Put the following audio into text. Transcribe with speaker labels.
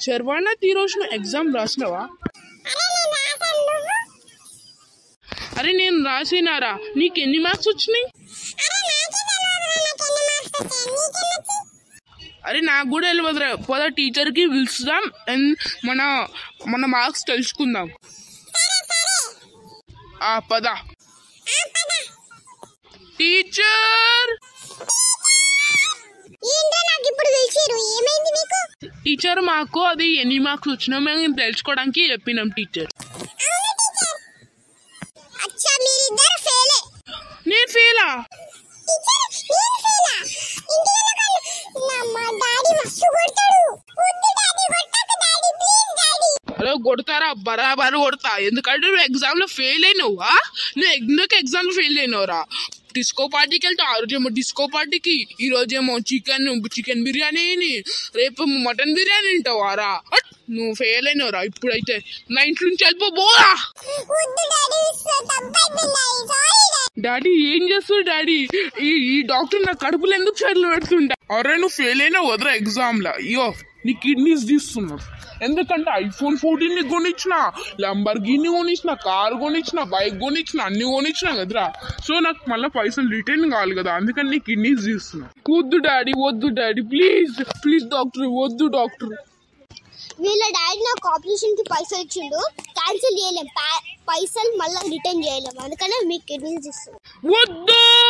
Speaker 1: శర్వాణత్ ఈరోజు నువ్వు ఎగ్జామ్ రాసినావా అరే నేను రాసినారా నీకు ఎన్ని మార్క్స్ వచ్చినాయి అరే నాకు కూడా తెలియదురా పోదా టీచర్కి పిలుస్తాం అండ్ మన మన మార్క్స్ తెలుసుకుందాం ఆ పద టీచర్
Speaker 2: ఏంటో నాకు ఇప్పుడు తెలిసారు ఏమైంది మీకు
Speaker 1: టీచర్ మాకు అది ఎన్ని మార్క్స్ వచ్చినా మేము తెలుసుకోవడానికి చెప్పినాం టీచర్
Speaker 2: అవును టీచర్ అచ్చా మీరిద్దరు ఫెయిలే
Speaker 1: నేను ఫెయిలా
Speaker 2: టీచర్ నేను ఫెయిలా ఇంటికి నా మా డాడీ మస్తు కొడతాడు వద్దు డాడీ కొట్టకు డాడీ ప్లీజ్ డాడీ
Speaker 1: అరే కొడతారా బరాబర్ కొడతా ఎందుకంటే నువ్వు ఎగ్జామ్ లో ఫెయిల్ అయినావా నువ్వు ఎందుకు ఎగ్జామ్ లో ఫెయిల్ అయినావురా డిస్కో పార్టీకి వెళ్తా ఆ రోజేమో డిస్కో పార్టీకి ఈ రోజేమో చికెన్ చికెన్ బిర్యానీ రేపు మటన్ బిర్యానీ తింటావారా అట్, నువ్వు ఫెయిల్ అయినావురా ఇప్పుడైతే నా ఇంట్లో నుంచి వెళ్ళిపో పోరా
Speaker 2: వద్దు డాడీ తప్పైపోయింది సారీ డాడీ
Speaker 1: డాడీ ఏం చేస్తావు డాడీ ఈ ఈ డాక్టర్ నా కడుపులో ఎందుకు చర్లు పెడుతుంటా అరే నువ్వు ఫెయిల్ అయినా వదరా ఎగ్జామ్ లా అయ్యో నీ కిడ్నీస్ తీస్తున్నారు ఎందుకంటే ఐఫోన్ ఫోర్టీన్ ని కొనిచ్చిన లంబర్గిని కొనిచ్చిన కార్ కొనిచ్చిన బైక్ కొనిచ్చిన అన్ని కొనిచ్చిన కదరా సో నాకు మళ్ళీ పైసలు రిటర్న్ కావాలి కదా అందుకని నీ కిడ్నీస్ తీస్తున్నా వద్దు డాడీ వద్దు డాడీ ప్లీజ్ ప్లీజ్ డాక్టర్ వద్దు డాక్టర్
Speaker 2: వీళ్ళ డాడీ నాకు ఆపరేషన్ కి పైసలు ఇచ్చిండు క్యాన్సిల్ చేయలేం పైసలు మళ్ళీ రిటర్న్ చేయలేం అందుకనే మీకు కిడ్నీస్ ఇస్తాం
Speaker 1: వద్దు